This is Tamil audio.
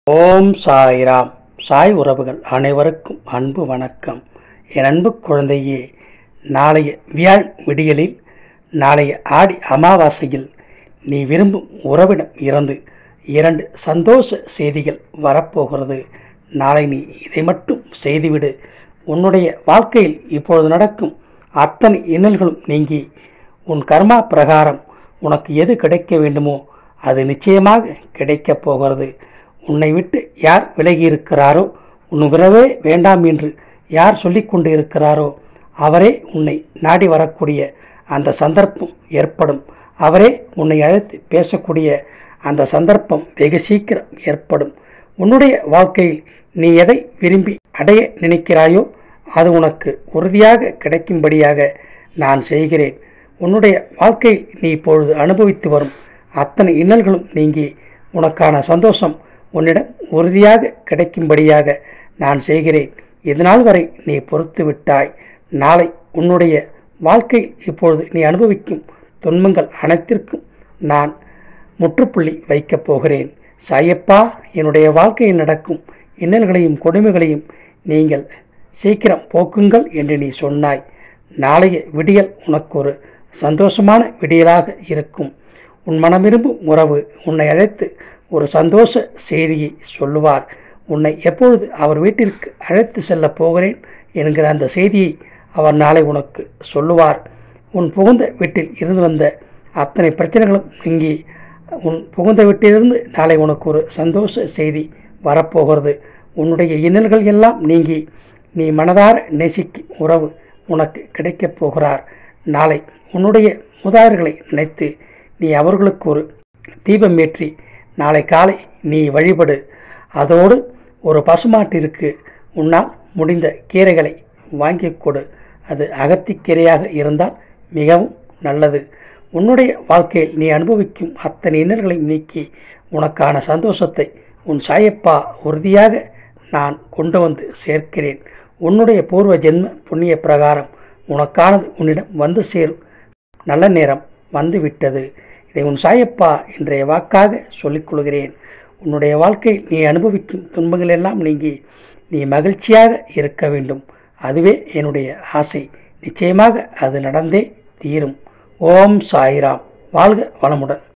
ஓம் சாய்ராம் சாய் உறவுகள் அனைவருக்கும் அன்பு வணக்கம் என் அன்பு குழந்தையே நாளைய வியாழ் விடியலில் நாளைய ஆடி அமாவாசையில் நீ விரும்பும் உறவிடம் இறந்து இரண்டு சந்தோஷ செய்திகள் வரப்போகிறது நாளை நீ இதை மட்டும் செய்துவிடு உன்னுடைய வாழ்க்கையில் இப்பொழுது நடக்கும் அத்தனை இன்னல்களும் நீங்கி உன் கர்மா பிரகாரம் உனக்கு எது கிடைக்க வேண்டுமோ அது நிச்சயமாக கிடைக்கப் போகிறது உன்னை விட்டு யார் விலகி இருக்கிறாரோ உன் விரவே வேண்டாம் என்று யார் சொல்லிக் கொண்டு இருக்கிறாரோ அவரே உன்னை நாடி வரக்கூடிய அந்த சந்தர்ப்பம் ஏற்படும் அவரே உன்னை அழைத்து பேசக்கூடிய அந்த சந்தர்ப்பம் வெகு சீக்கிரம் ஏற்படும் உன்னுடைய வாழ்க்கையில் நீ எதை விரும்பி அடைய நினைக்கிறாயோ அது உனக்கு உறுதியாக கிடைக்கும்படியாக நான் செய்கிறேன் உன்னுடைய வாழ்க்கையில் நீ இப்பொழுது அனுபவித்து வரும் அத்தனை இன்னல்களும் நீங்கி உனக்கான சந்தோஷம் உன்னிடம் உறுதியாக கிடைக்கும்படியாக நான் செய்கிறேன் இதனால் வரை நீ பொறுத்து விட்டாய் நாளை உன்னுடைய வாழ்க்கை இப்பொழுது நீ அனுபவிக்கும் துன்பங்கள் அனைத்திற்கும் நான் முற்றுப்புள்ளி வைக்கப் போகிறேன் சாயப்பா என்னுடைய வாழ்க்கையில் நடக்கும் இன்னல்களையும் கொடுமைகளையும் நீங்கள் சீக்கிரம் போக்குங்கள் என்று நீ சொன்னாய் நாளைய விடியல் உனக்கு ஒரு சந்தோஷமான விடியலாக இருக்கும் உன் மனமிரும்பும் உறவு உன்னை அழைத்து ஒரு சந்தோஷ செய்தியை சொல்லுவார் உன்னை எப்பொழுது அவர் வீட்டிற்கு அழைத்து செல்லப் போகிறேன் என்கிற அந்த செய்தியை அவர் நாளை உனக்கு சொல்லுவார் உன் புகுந்த வீட்டில் இருந்து வந்த அத்தனை பிரச்சனைகளும் நீங்கி உன் புகுந்த வீட்டிலிருந்து நாளை உனக்கு ஒரு சந்தோஷ செய்தி வரப்போகிறது உன்னுடைய இன்னல்கள் எல்லாம் நீங்கி நீ மனதார நேசிக்கும் உறவு உனக்கு கிடைக்கப் போகிறார் நாளை உன்னுடைய முதாயர்களை நினைத்து நீ அவர்களுக்கு ஒரு தீபம் ஏற்றி நாளை காலை நீ வழிபடு அதோடு ஒரு பசுமாட்டிற்கு உன்னால் முடிந்த கீரைகளை வாங்கிக் கொடு அது அகத்திக்கீரையாக இருந்தால் மிகவும் நல்லது உன்னுடைய வாழ்க்கையில் நீ அனுபவிக்கும் அத்தனை இன்னல்களை நீக்கி உனக்கான சந்தோஷத்தை உன் சாயப்பா உறுதியாக நான் கொண்டு வந்து சேர்க்கிறேன் உன்னுடைய பூர்வ ஜென்ம புண்ணிய பிரகாரம் உனக்கானது உன்னிடம் வந்து சேரும் நல்ல நேரம் வந்து விட்டது இதை உன் சாயப்பா இன்றைய வாக்காக சொல்லிக் கொள்கிறேன் உன்னுடைய வாழ்க்கையில் நீ அனுபவிக்கும் துன்பங்கள் எல்லாம் நீங்கி நீ மகிழ்ச்சியாக இருக்க வேண்டும் அதுவே என்னுடைய ஆசை நிச்சயமாக அது நடந்தே தீரும் ஓம் சாய்ராம் வாழ்க வளமுடன்